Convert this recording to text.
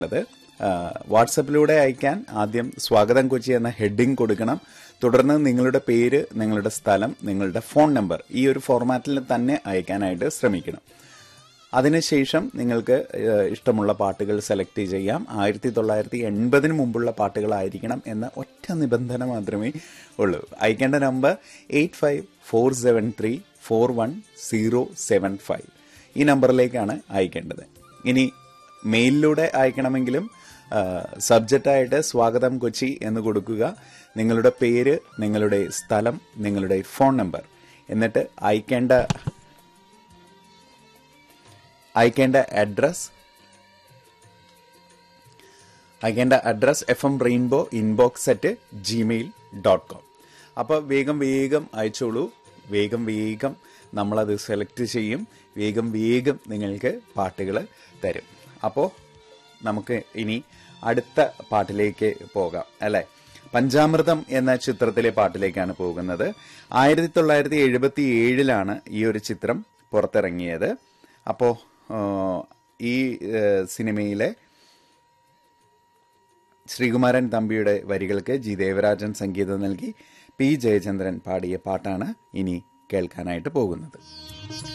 ഉള്ളത് വാട്സപ്പിലൂടെ അയക്കാൻ ആദ്യം സ്വാഗതം കൊച്ചി എന്ന ഹെഡിങ് കൊടുക്കണം തുടർന്ന് നിങ്ങളുടെ പേര് നിങ്ങളുടെ സ്ഥലം നിങ്ങളുടെ ഫോൺ നമ്പർ ഈ ഒരു ഫോർമാറ്റിൽ തന്നെ അയക്കാനായിട്ട് ശ്രമിക്കണം അതിനുശേഷം നിങ്ങൾക്ക് ഏഹ്, ഇഷ്ടമുള്ള പാട്ടുകൾ സെലക്ട് ചെയ്യാം ആയിരത്തി തൊള്ളായിരത്തി എൺപതിന് മുമ്പുള്ള പാട്ടുകളായിരിക്കണം എന്ന ഒറ്റ നിബന്ധന മാത്രമേ ഉള്ളൂ അയക്കേണ്ട number eight five four seven three four one zero seven five ഈ നമ്പറിലേക്കാണ് അയക്കേണ്ടത് ഇനി മെയിലിലൂടെ അയക്കണമെങ്കിലും സബ്ജക്റ്റായിട്ട് സ്വാഗതം കൊച്ചി എന്ന് കൊടുക്കുക നിങ്ങളുടെ പേര് നിങ്ങളുടെ സ്ഥലം നിങ്ങളുടെ ഫോൺ നമ്പർ എന്നിട്ട് അയക്കേണ്ട അയക്കേണ്ട അഡ്രസ് അയക്കേണ്ട address F M rainbow inbox at gmail dot com അപ്പോൾ വേഗം വേഗം അയച്ചോളൂ വേഗം വേഗം നമ്മളത് സെലക്ട് ചെയ്യും വേഗം വേഗം നിങ്ങൾക്ക് പാട്ടുകൾ തരും അപ്പോൾ നമുക്ക് ഇനി അടുത്ത പാട്ടിലേക്ക് പോകാം അല്ലേ പഞ്ചാമൃതം എന്ന ചിത്രത്തിലെ പാട്ടിലേക്കാണ് പോകുന്നത് ആയിരത്തി തൊള്ളായിരത്തി എഴുപത്തി ഏഴിലാണ് ഈ ഒരു ചിത്രം പുറത്തിറങ്ങിയത് അപ്പോൾ ഈ ഏഹ്, സിനിമയിലെ ശ്രീകുമാരൻ തമ്പിയുടെ വരികൾക്ക് ജി ദേവരാജൻ സംഗീതം നൽകി പി ജയചന്ദ്രൻ പാടിയ പാട്ടാണ് ഇനി കേൾക്കാനായിട്ട് പോകുന്നത്